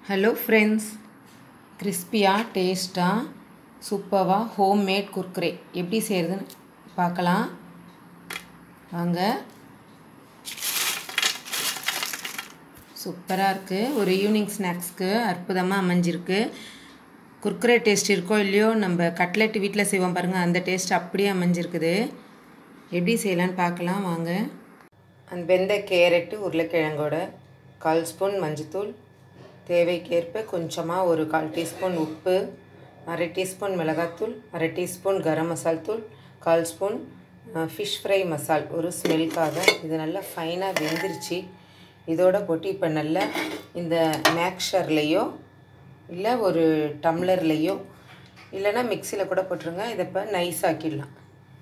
hello friends கிறிஸ்பியாக டேஸ்ட்டாக சூப்பராக ஹோம் மேட் குர்குரே எப்படி செய்கிறதுன்னு பார்க்கலாம் வாங்க சூப்பராக இருக்குது ஒரு ஈவினிங் ஸ்நாக்ஸ்க்கு அற்புதமாக அமைஞ்சிருக்கு குர்குரே டேஸ்ட் இருக்கோ இல்லையோ நம்ம கட்லெட் வீட்டில் செய்வோம் பாருங்கள் அந்த டேஸ்ட் அப்படியே அமைஞ்சிருக்குது எப்படி செய்யலான்னு பார்க்கலாம் வாங்க அந்த வெந்த கேரட்டு உருளைக்கிழங்கோட கால் ஸ்பூன் மஞ்சத்தூள் தேவைக்கேற்ப கொஞ்சமாக ஒரு கால் டீஸ்பூன் உப்பு அரை டீஸ்பூன் மிளகாத்தூள் அரை டீஸ்பூன் கரம் மசால் தூள் கால் ஸ்பூன் ஃபிஷ் ஃப்ரை மசால் ஒரு ஸ்மெல்க்காக இது நல்லா ஃபைனாக வெந்துருச்சு இதோட போட்டு இப்போ நல்லா இந்த மேக்ஷர்லேயோ இல்லை ஒரு டம்ளர்லேயோ இல்லைன்னா மிக்சியில் கூட போட்டுருங்க இதை இப்போ நைஸ் ஆக்கிடலாம்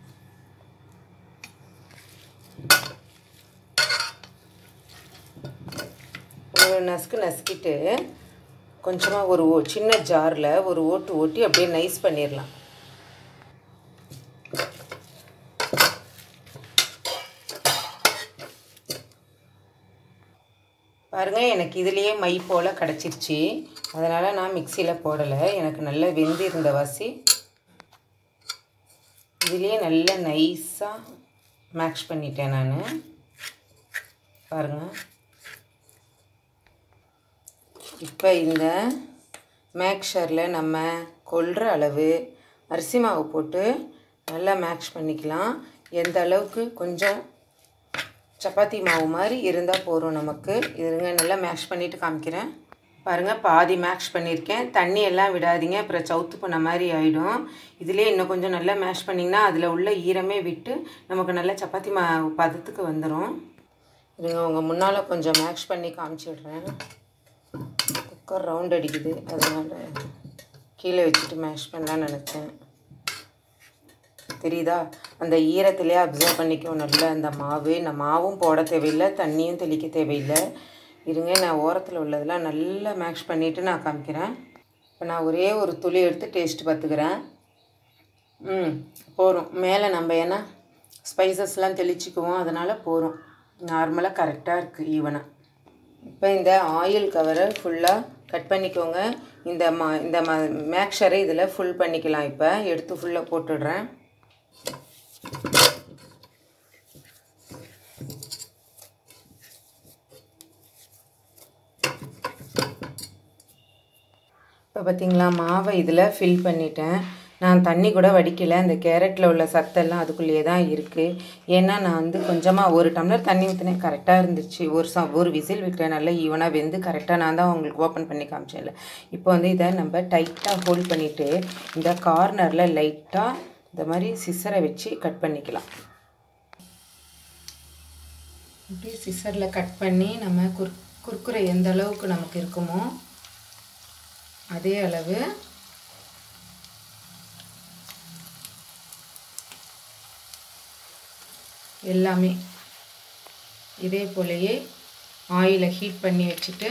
ஒரு நசுக்கு நசுக்கிட்டு கொஞ்சமாக ஒரு ஓ சின்ன ஜாரில் ஒரு ஓட்டு ஓட்டி அப்படியே நைஸ் பண்ணிடலாம் பாருங்கள் எனக்கு இதுலேயே மை போல் கிடச்சிருச்சு அதனால் நான் மிக்சியில் போடலை எனக்கு நல்லா வெந்து இருந்த வாசி இதுலேயே நல்லா நைஸாக மேக்ஷ் பண்ணிட்டேன் நான் பாருங்கள் இப்போ இந்த மேக்ஷரில் நம்ம கொள்கிற அளவு அரிசி மாவு போட்டு நல்லா மேக்ஷ் பண்ணிக்கலாம் எந்த அளவுக்கு கொஞ்சம் சப்பாத்தி மாவு மாதிரி இருந்தால் போதும் நமக்கு இதுங்க நல்லா மேக்ஷ் பண்ணிவிட்டு காமிக்கிறேன் பாருங்கள் பாதி மேக்ஷ் பண்ணியிருக்கேன் தண்ணி எல்லாம் விடாதீங்க அப்புறம் சவுத்து பண்ண மாதிரி ஆகிடும் இதிலே இன்னும் கொஞ்சம் நல்லா மேஷ் பண்ணிங்கன்னா அதில் உள்ள ஈரமே விட்டு நமக்கு நல்லா சப்பாத்தி மாவு பதத்துக்கு வந்துடும் இதுங்க உங்கள் முன்னால் கொஞ்சம் மேக்ஷ் பண்ணி காமிச்சிடுறேன் குக்கர் ரவுண்ட் அடிக்குது அதனால் கீழே வச்சுட்டு மேஷ் பண்ணலான்னு நினச்சேன் தெரியுதா அந்த ஈரத்திலே அப்சர்வ் பண்ணிக்கும் நல்ல அந்த மாவு இந்த மாவும் போட தேவையில்லை தண்ணியும் தெளிக்க தேவையில்லை இருங்க நான் ஓரத்தில் உள்ளதெல்லாம் நல்லா மேக்ஷ் பண்ணிவிட்டு நான் காமிக்கிறேன் இப்போ நான் ஒரே ஒரு துளி எடுத்து டேஸ்ட்டு பார்த்துக்கிறேன் ம் போகிறோம் மேலே நம்ம ஏன்னா ஸ்பைசஸ்லாம் தெளிச்சிக்குவோம் அதனால் போகிறோம் நார்மலாக கரெக்டாக இருக்குது ஈவனாக இப்போ இந்த ஆயில் கவரை ஃபுல்லாக கட் பண்ணிக்கோங்க இந்த மா இந்த ம மேக்ஷரை இதில் ஃபுல் பண்ணிக்கலாம் இப்போ எடுத்து ஃபுல்லாக போட்டுடுறேன் இப்போ பார்த்திங்களா மாவை இதில் ஃபில் பண்ணிட்டேன் நான் தண்ணி கூட வடிக்கலை அந்த கேரட்டில் உள்ள சத்தெல்லாம் அதுக்குள்ளேயே தான் இருக்குது ஏன்னா நான் வந்து கொஞ்சமாக ஒரு டம்ளர் தண்ணி ஊற்றினேன் கரெக்டாக இருந்துச்சு ஒரு ச ஒரு விசில் விட்டேன் நல்லா ஈவனாக வெந்து கரெக்டாக நான் தான் உங்களுக்கு ஓப்பன் பண்ணி காமிச்சேன்ல இப்போ வந்து இதை நம்ம டைட்டாக ஹோல்ட் பண்ணிவிட்டு இந்த கார்னரில் லைட்டாக இந்த மாதிரி சிசரை வச்சு கட் பண்ணிக்கலாம் இப்படி சிசரில் கட் பண்ணி நம்ம குர் குர்க்குரை எந்த அளவுக்கு நமக்கு இருக்குமோ அதே அளவு எல்லாமே இதே போலயே ஆயிலை ஹீட் பண்ணி வச்சுட்டு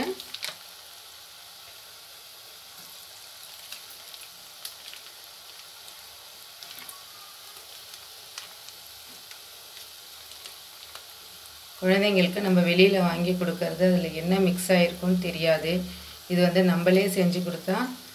குழந்தைங்களுக்கு நம்ம வெளியில் வாங்கி கொடுக்கறது அதில் என்ன மிக்ஸ் ஆகிருக்குன்னு தெரியாது இது வந்து நம்மளே செஞ்சு கொடுத்தா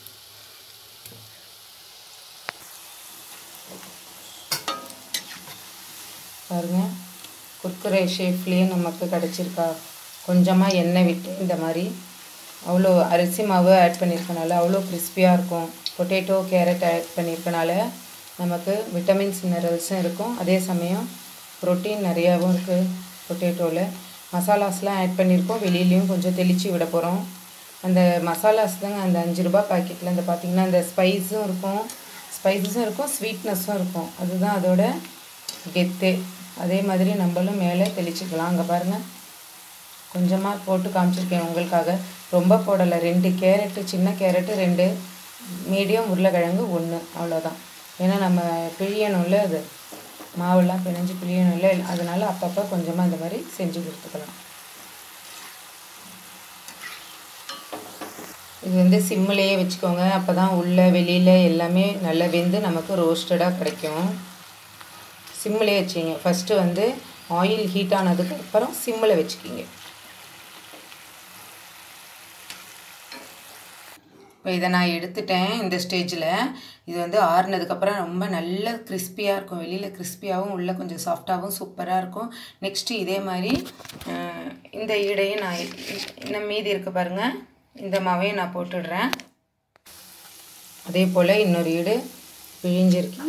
பாருங்கள் குர்குரே ஷேப்லேயே நமக்கு கிடச்சிருக்கா கொஞ்சமாக எண்ணெய் விட்டு இந்த மாதிரி அவ்வளோ அரிசி மாவு ஆட் பண்ணியிருக்கனால அவ்வளோ கிறிஸ்பியாக இருக்கும் பொட்டேட்டோ கேரட் ஆட் பண்ணியிருக்கனால நமக்கு விட்டமின்ஸ் மினரல்ஸும் இருக்கும் அதே சமயம் ப்ரோட்டீன் நிறையாவும் இருக்குது பொட்டேட்டோவில் மசாலாஸ்லாம் ஆட் பண்ணியிருக்கோம் வெளியிலையும் கொஞ்சம் தெளித்து விட போகிறோம் அந்த மசாலாஸ் தாங்க அந்த அஞ்சு ரூபா பாக்கெட்டில் இந்த பார்த்திங்கன்னா அந்த ஸ்பைஸும் இருக்கும் ஸ்பைஸஸும் இருக்கும் ஸ்வீட்னஸும் இருக்கும் அதுதான் அதோட கெத்து அதே மாதிரி நம்மளும் மேலே தெளிச்சுக்கலாம் அங்கே பாருங்கள் கொஞ்சமாக போட்டு காமிச்சிருக்கேன் உங்களுக்காக ரொம்ப போடலை ரெண்டு கேரட்டு சின்ன கேரட்டு ரெண்டு மீடியம் உருளைக்கிழங்கு ஒன்று அவ்வளோதான் ஏன்னா நம்ம பிழியணும்ல அது மாவெல்லாம் பிணைஞ்சு பிழியணும்ல அதனால் அப்பப்போ கொஞ்சமாக இந்த மாதிரி செஞ்சு கொடுத்துக்கலாம் இது வந்து சிம்மிலேயே வச்சுக்கோங்க அப்போ தான் உள்ளே வெளியில் எல்லாமே நல்லா வெந்து நமக்கு ரோஸ்டடாக கிடைக்கும் சிம்மிலே வச்சிங்க ஃபஸ்ட்டு வந்து ஆயில் ஹீட் ஆனதுக்கு அப்புறம் சிம்மில் வச்சுக்கிங்க இப்போ இதை நான் எடுத்துட்டேன் இந்த ஸ்டேஜில் இது வந்து ஆறுனதுக்கப்புறம் ரொம்ப நல்ல கிறிஸ்பியாக இருக்கும் வெளியில் கிறிஸ்பியாகவும் உள்ளே கொஞ்சம் சாஃப்டாகவும் சூப்பராக இருக்கும் நெக்ஸ்ட்டு இதே மாதிரி அஹ், இந்த ஈடையும் நான் இ- இன்னும் மீதி இருக்கு பாருங்கள் இந்த மாவையும் நான் போட்டுடுறேன் அதே போல் இன்னொரு ஈடு பிழிஞ்சிருக்கேன்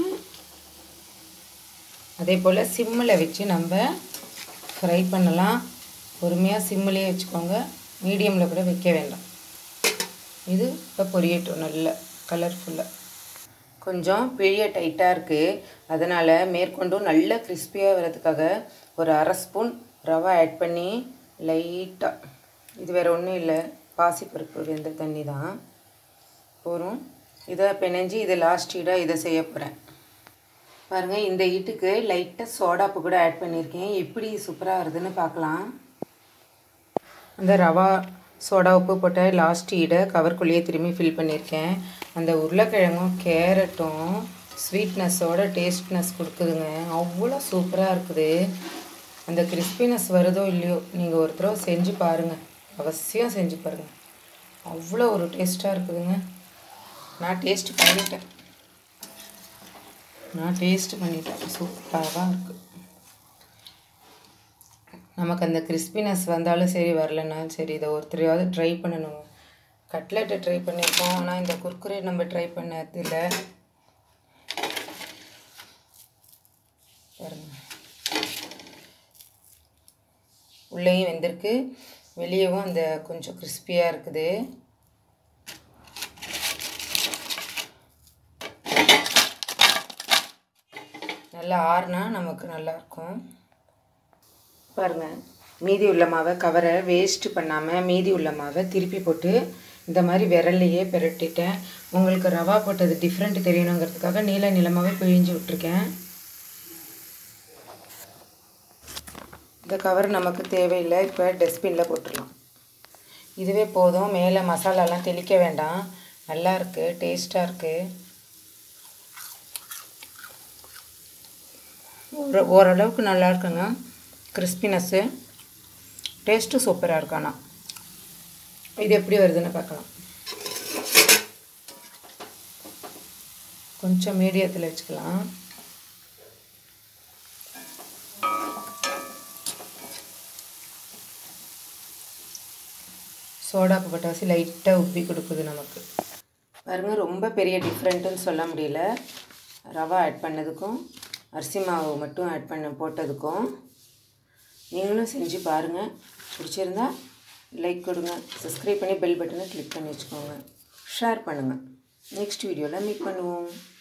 அதே போல் சிம்மில் வச்சு நம்ம ஃப்ரை பண்ணலாம் பொறுமையாக சிம்மிலே வச்சுக்கோங்க மீடியமில் கூட வைக்க வேண்டாம் இது இப்போ பொரியட்டும் நல்ல கலர்ஃபுல்லாக கொஞ்சம் பிழிய டைட்டாக இருக்குது அதனால் மேற்கொண்டும் நல்ல கிறிஸ்பியாக வர்றதுக்காக ஒரு அரை ஸ்பூன் ரவை ஆட் பண்ணி லைட்டாக இது வேறு ஒன்றும் இல்லை பாசிப்பருப்பு வெந்த தண்ணி தான் போகிறோம் இதை பிணைஞ்சி இது லாஸ்ட் ஈடாக இதை செய்ய போகிறேன் பாருங்கள் இந்த ஈட்டுக்கு லைட்டாக சோடாப்பு கூட ஆட் பண்ணியிருக்கேன் எப்படி சூப்பராக வருதுன்னு பார்க்கலாம் அந்த ரவா சோடா உப்பு போட்ட லாஸ்ட் ஈடை கவர்க்குள்ளேயே திரும்பி ஃபில் பண்ணியிருக்கேன் அந்த உருளைக்கிழங்கும் கேரட்டும் ஸ்வீட்னஸோட டேஸ்ட்னஸ் கொடுக்குதுங்க அவ்வளோ சூப்பராக இருக்குது அந்த கிறிஸ்பினஸ் வருதோ இல்லையோ நீங்கள் ஒரு தடவை செஞ்சு பாருங்கள் அவசியம் செஞ்சு பாருங்கள் அவ்வளோ ஒரு டேஸ்ட்டாக இருக்குதுங்க நான் டேஸ்ட் பண்ணிட்டேன் நான் டேஸ்ட் பண்ணிட்டேன் சூப்பராக இருக்குது நமக்கு அந்த கிறிஸ்பினஸ் வந்தாலும் சரி வரலனாலும் சரி இதை ஒருத்தரையாவது ட்ரை பண்ணணும் கட்லெட்டை ட்ரை பண்ணியிருக்கோம் ஆனால் இந்த குர்குரே நம்ம ட்ரை பண்ணது இல்லை பாருங்க உள்ளேயும் வெந்திருக்கு வெளியவும் அந்த கொஞ்சம் கிறிஸ்பியாக இருக்குது நல்லா ஆறுனா நமக்கு நல்லாயிருக்கும் பாருங்கள் மீதி உள்ள மாவை கவரை வேஸ்ட்டு பண்ணாமல் மீதி உள்ள மாவை திருப்பி போட்டு இந்த மாதிரி விரல்லையே பிரட்டிட்டேன் உங்களுக்கு ரவா போட்டது டிஃப்ரெண்ட் தெரியணுங்கிறதுக்காக நீல நிலமாகவே பிழிஞ்சு விட்ருக்கேன் இந்த கவர் நமக்கு தேவையில்லை இப்போ டஸ்ட்பினில் போட்டுடலாம் இதுவே போதும் மேலே மசாலாலாம் தெளிக்க வேண்டாம் நல்லா இருக்குது டேஸ்ட்டாக இருக்குது ஒரு ஓரளவுக்கு நல்லா இருக்குங்க கிறிஸ்பினஸ்ஸு டேஸ்ட்டும் சூப்பராக இருக்கு ஆனால் இது எப்படி வருதுன்னு பார்க்கலாம் கொஞ்சம் மீடியத்தில் வச்சுக்கலாம் சோடா பட்டாசி லைட்டாக உப்பி கொடுக்குது நமக்கு பாருங்க ரொம்ப பெரிய டிஃப்ரெண்ட்டுன்னு சொல்ல முடியல ரவா ஆட் பண்ணதுக்கும் அரிசி மாவு மட்டும் ஆட் பண்ண போட்டதுக்கும் நீங்களும் செஞ்சு பாருங்கள் பிடிச்சிருந்தா லைக் கொடுங்க சப்ஸ்கிரைப் பண்ணி பெல் பட்டனை கிளிக் பண்ணி வச்சுக்கோங்க ஷேர் பண்ணுங்கள் நெக்ஸ்ட் வீடியோவில் மீட் பண்ணுவோம்